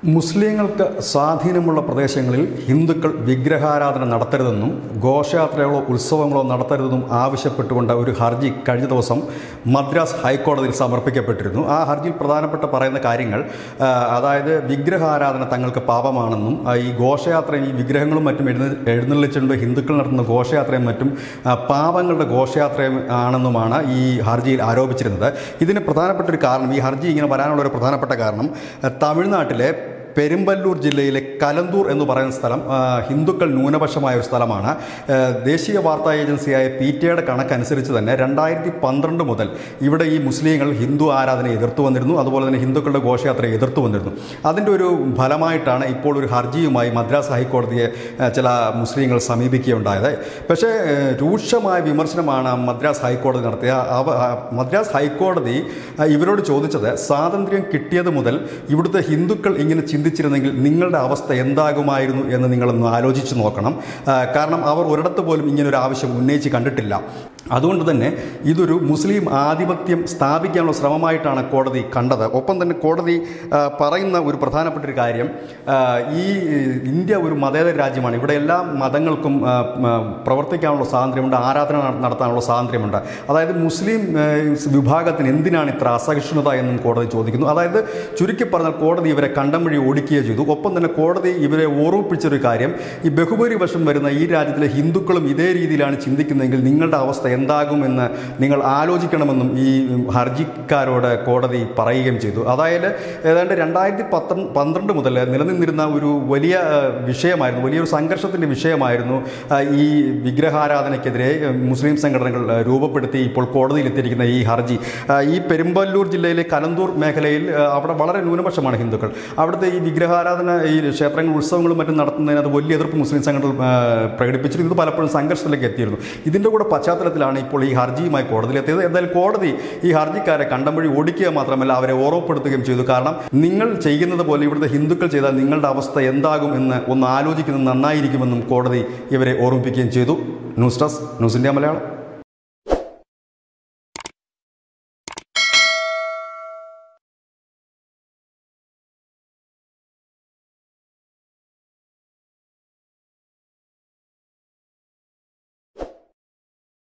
മുസ്ലിങ്ങൾക്ക് സ്വാധീനമുള്ള പ്രദേശങ്ങളിൽ ഹിന്ദുക്കൾ വിഗ്രഹാരാധന നടത്തരുതെന്നും ഘോഷയാത്രകളോ ഉത്സവങ്ങളോ നടത്തരുതെന്നും ആവശ്യപ്പെട്ടുകൊണ്ട് ഒരു ഹർജി കഴിഞ്ഞ ദിവസം മദ്രാസ് ഹൈക്കോടതിയിൽ സമർപ്പിക്കപ്പെട്ടിരുന്നു ആ ഹർജിയിൽ പ്രധാനപ്പെട്ട പറയുന്ന കാര്യങ്ങൾ ആ, അതായത് വിഗ്രഹാരാധന തങ്ങൾക്ക് പാപമാണെന്നും ആ, ഈ ഘോഷയാത്രയും ഈ വിഗ്രഹങ്ങളും മറ്റും എഴുന്ന എഴുന്നള്ളിച്ചുകൊണ്ട് ഹിന്ദുക്കൾ നടത്തുന്ന ഘോഷയാത്രയും മറ്റും ആ, പാപങ്ങളുടെ ഘോഷയാത്രയും ആണെന്നുമാണ് ഈ ഹർജിയിൽ ആരോപിച്ചിരുന്നത് ഇതിന് പ്രധാനപ്പെട്ട ഒരു കാരണം ഈ ഹർജി ഇങ്ങനെ വരാനുള്ള ഒരു പ്രധാനപ്പെട്ട കാരണം ആ, തമിഴ്നാട്ടിലെ പെരുമ്പല്ലൂർ ജില്ലയിലെ കലന്തൂർ എന്ന് പറയുന്ന സ്ഥലം ആ, ഹിന്ദുക്കൾ ന്യൂനപക്ഷമായ ഒരു സ്ഥലമാണ് ആ, ദേശീയ വാർത്താ ഏജൻസിയായ പി ടിയുടെ കണക്കനുസരിച്ച് തന്നെ രണ്ടായിരത്തി പന്ത്രണ്ട് മുതൽ ഇവിടെ ഈ മുസ്ലിങ്ങൾ ഹിന്ദു ആരാധനയെ എതിർത്തു വന്നിരുന്നു അതുപോലെ തന്നെ ഹിന്ദുക്കളുടെ ഘോഷയാത്രയെ എതിർത്തു വന്നിരുന്നു അതിൻ്റെ ഒരു ഫലമായിട്ടാണ് ഇപ്പോൾ ഒരു ഹർജിയുമായി മദ്രാസ് ഹൈക്കോടതിയെ ആ, ചില മുസ്ലിങ്ങൾ സമീപിക്കുകയുണ്ടായത് പക്ഷേ ആ, രൂക്ഷമായ വിമർശനമാണ് മദ്രാസ് ഹൈക്കോടതി നടത്തിയ അവ- ആ, മദ്രാസ് ഹൈക്കോടതി ആ, ഇവരോട് ചോദിച്ചത് സ്വാതന്ത്ര്യം കിട്ടിയത് മുതൽ ഇവിടുത്തെ ഹിന്ദുക്കൾ ഇങ്ങനെ ചിന്തിച്ചിരുന്നെങ്കിൽ നിങ്ങളുടെ അവസ്ഥ എന്താകുമായിരുന്നു എന്ന് നിങ്ങളൊന്ന് ആലോചിച്ച് നോക്കണം ആ, കാരണം അവർ ഒരിടത്ത് പോലും ഇങ്ങനെ ഒരു ആവശ്യം ഉന്നയിച്ച് കണ്ടിട്ടില്ല അതുകൊണ്ട് തന്നെ ഇതൊരു മുസ്ലിം ആധിപത്യം സ്ഥാപിക്കാനുള്ള ശ്രമമായിട്ടാണ് കോടതി കണ്ടത് ഒപ്പം തന്നെ കോടതി ആ, പറയുന്ന ഒരു പ്രധാനപ്പെട്ട ഒരു കാര്യം ആ, ഈ ഇന്ത്യ ഒരു മതേതര രാജ്യമാണ് ഇവിടെ എല്ലാ മതങ്ങൾക്കും ആ, ആ, പ്രവർത്തിക്കാനുള്ള സ്വാതന്ത്ര്യമുണ്ട് ആരാധന നടത്താനുള്ള സ്വാതന്ത്ര്യമുണ്ട് അതായത് മുസ്ലിം ആ, വിഭാഗത്തിന് എന്തിനാണ് ഇത്ര അസഹിഷ്ണുത എന്നും കോടതി ചോദിക്കുന്നു അതായത് ചുരുക്കി പറഞ്ഞാൽ കോടതി ഇവരെ കണ്ടം വഴി ഓടിക്കുകയോ ചെയ്തു ഒപ്പം തന്നെ കോടതി ഇവരെ ഓർമ്മിപ്പിച്ചൊരു കാര്യം ഈ ബഹുഭൂരിപക്ഷം വരുന്ന ഈ രാജ്യത്തിലെ ഹിന്ദുക്കളും ഇതേ രീതിയിലാണ് ചിന്തിക്കുന്നതെങ്കിൽ നിങ്ങളുടെ അവസ്ഥ എന്താകുമെന്ന് നിങ്ങൾ ആലോചിക്കണമെന്നും ഈ ഹർജിക്കാരോട് കോടതി പറയുകയും ചെയ്തു അതായത് ഏതാണ്ട് രണ്ടായിരത്തി പത്ര പന്ത്രണ്ട് മുതൽ നിലനിന്നിരുന്ന ഒരു വലിയ ആ, വിഷയമായിരുന്നു വലിയൊരു സംഘർഷത്തിൻ്റെ വിഷയമായിരുന്നു ആ, ഈ വിഗ്രഹാരാധനയ്ക്കെതിരെ ആ, മുസ്ലിം സംഘടനകൾ ആ, രൂപപ്പെടുത്തി ഇപ്പോൾ കോടതിയിൽ എത്തിയിരിക്കുന്ന ഈ ഹർജി ആ, ഈ പെരുമ്പല്ലൂർ ജില്ലയിലെ കലന്തൂർ മേഖലയിൽ ആ, അവിടെ വളരെ ന്യൂനപക്ഷമാണ് ഹിന്ദുക്കൾ അവിടുത്തെ ഈ വിഗ്രഹാരാധന ഈ ക്ഷേത്രങ്ങൾ ഉത്സവങ്ങളും മറ്റും നടത്തുന്നതിന് അത് വലിയ എതിർപ്പ് മുസ്ലിം സംഘടനകൾ ആ, പ്രകടിപ്പിച്ചിരുന്നു ഇത് പലപ്പോഴും സംഘർഷത്തിലേക്ക് എത്തിയിരുന്നു ഇതിൻ്റെ കൂടെ പശ്ചാത്തലത്തിലാണ് ഇപ്പോൾ ഈ ഹർജിയുമായി കോടതിയിലെത്തിയത് എന്തായാലും കോടതി ഈ ഹർജിക്കാരെ കണ്ടം വഴി ഓടിക്കുക മാത്രമല്ല അവരെ ഓർമ്മപ്പെടുത്തുകയും ചെയ്തു കാരണം നിങ്ങൾ ചെയ്യുന്നത് പോലെ ഇവിടുത്തെ ഹിന്ദുക്കൾ ചെയ്താൽ നിങ്ങളുടെ അവസ്ഥ എന്താകും എന്ന് ഒന്ന് ആലോചിക്കുന്നത് നന്നായിരിക്കുമെന്നും കോടതി ഇവരെ ഓർമ്മിപ്പിക്കുകയും ചെയ്തു news desk news India Malayalam